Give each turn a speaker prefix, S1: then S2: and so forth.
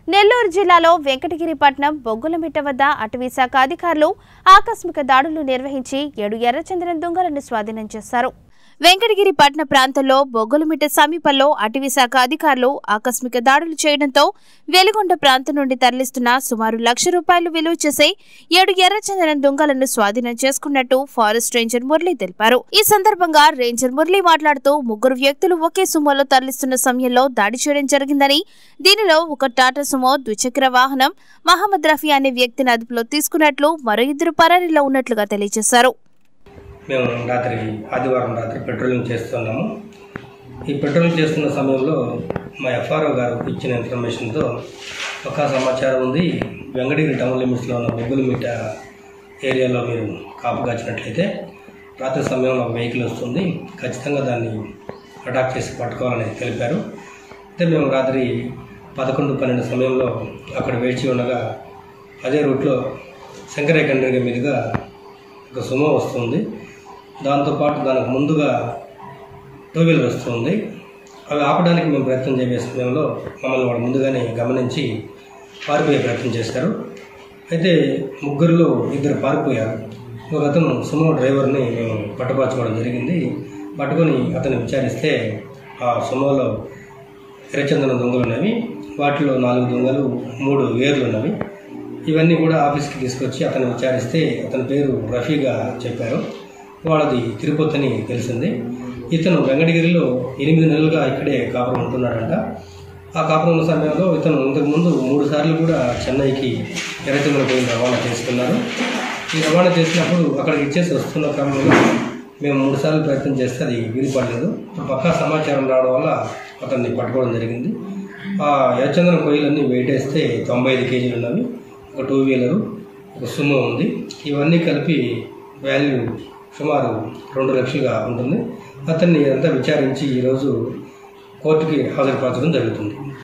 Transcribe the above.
S1: నెల్లూరు జిల్లాలో వెంకటగిరిపట్నం బొగ్గులమిట్ట వద్ద అటవీ శాఖ అధికారులు ఆకస్మిక దాడులు నిర్వహించి ఏడు ఎర్రచందనం దొంగలను స్వాధీనం చేశారు వెంకటగిరి పట్టణ ప్రాంతంలో బొగ్గులమిట్ట సమీపంలో అటవీ శాఖ అధికారులు ఆకస్మిక దాడులు చేయడంతో వెలుగొండ ప్రాంతం నుండి తరలిస్తున్న సుమారు లక్ష రూపాయలు విలువ చేసే ఏడు ఎర్రచందనం దొంగలను స్వాధీనం చేసుకున్నట్టు ఫారెస్ట్ రేంజర్ మురళి తెలిపారు ఈ సందర్భంగా రేంజర్ మురళి మాట్లాడుతూ ముగ్గురు వ్యక్తులు ఒకే సుమోలో తరలిస్తున్న సమయంలో దాడి చేయడం జరిగిందని దీనిలో ఒక టాటా సుమో ద్విచక్ర వాహనం మహమ్మద్ రఫీ అనే వ్యక్తిని అదుపులో తీసుకున్నట్లు మరో ఇద్దరు పరారీలో ఉన్నట్లుగా తెలియజేశారు
S2: మేము రాత్రి ఆదివారం రాత్రి పెట్రోలింగ్ చేస్తున్నాము ఈ పెట్రోలింగ్ చేస్తున్న సమయంలో మా ఎఫ్ఆర్ఓ గారు ఇచ్చిన ఇన్ఫర్మేషన్తో ఒక సమాచారం ఉంది వెంకటగిరి టౌన్ లిమిట్స్లో ఉన్న బొగ్గులమిట్ట ఏరియాలో మీరు కాపు కాచినట్లయితే రాత్రి సమయంలో ఒక వెహికల్ వస్తుంది ఖచ్చితంగా దాన్ని అటాక్ చేసి పట్టుకోవాలని తెలిపారు అయితే మేము రాత్రి పదకొండు పన్నెండు సమయంలో అక్కడ వేచి ఉండగా అదే రూట్లో శంకరేఖండ్రి మీదుగా ఒక సుమో వస్తుంది దాంతోపాటు దానికి ముందుగా టూ వీలర్ వస్తుంది అవి ఆపడానికి మేము ప్రయత్నం చేసే సమయంలో మమ్మల్ని వాడు ముందుగానే గమనించి పారిపోయే ప్రయత్నం చేశారు అయితే ముగ్గురులో ఇద్దరు పారిపోయారు ఒక అతను సుమో డ్రైవర్ని మేము పట్టుపరచుకోవడం జరిగింది పట్టుకొని అతను విచారిస్తే ఆ సుమోలో ఎర్రచందన దొంగలు ఉన్నవి వాటిలో నాలుగు దొంగలు మూడు వేర్లు ఉన్నవి ఇవన్నీ కూడా ఆఫీస్కి తీసుకొచ్చి అతను విచారిస్తే అతని పేరు రఫీగా చెప్పారు వాళ్ళది తిరుపతి అని తెలిసింది ఇతను వెంకటగిరిలో ఎనిమిది నెలలుగా ఇక్కడే కాపురం ఉంటున్నాడంట ఆ కాపురం ఉన్న సమయంలో ఇతను ఇంతకుముందు మూడు సార్లు కూడా చెన్నైకి ఎర్రచంద్ర పోయిన రవాణా చేసుకున్నారు ఈ రవాణా చేసినప్పుడు అక్కడికి ఇచ్చేసి వస్తున్న క్రమంలో మేము మూడు సార్లు ప్రయత్నం చేస్తే అది వీలుపడలేదు పక్కా సమాచారం రావడం వల్ల అతన్ని పట్టుకోవడం జరిగింది ఆ ఎర్రచందన కొయ్యలన్నీ వెయిట్ వేస్తే తొంభై ఐదు కేజీలు ఉన్నవి ఒక టూ వీలరు ఒక సుమో ఉంది ఇవన్నీ కలిపి వాల్యూ సుమారు రెండు లక్షలుగా ఉంటుంది అతన్ని అంతా విచారించి ఈరోజు కోర్టుకి హాజరుపరచడం జరుగుతుంది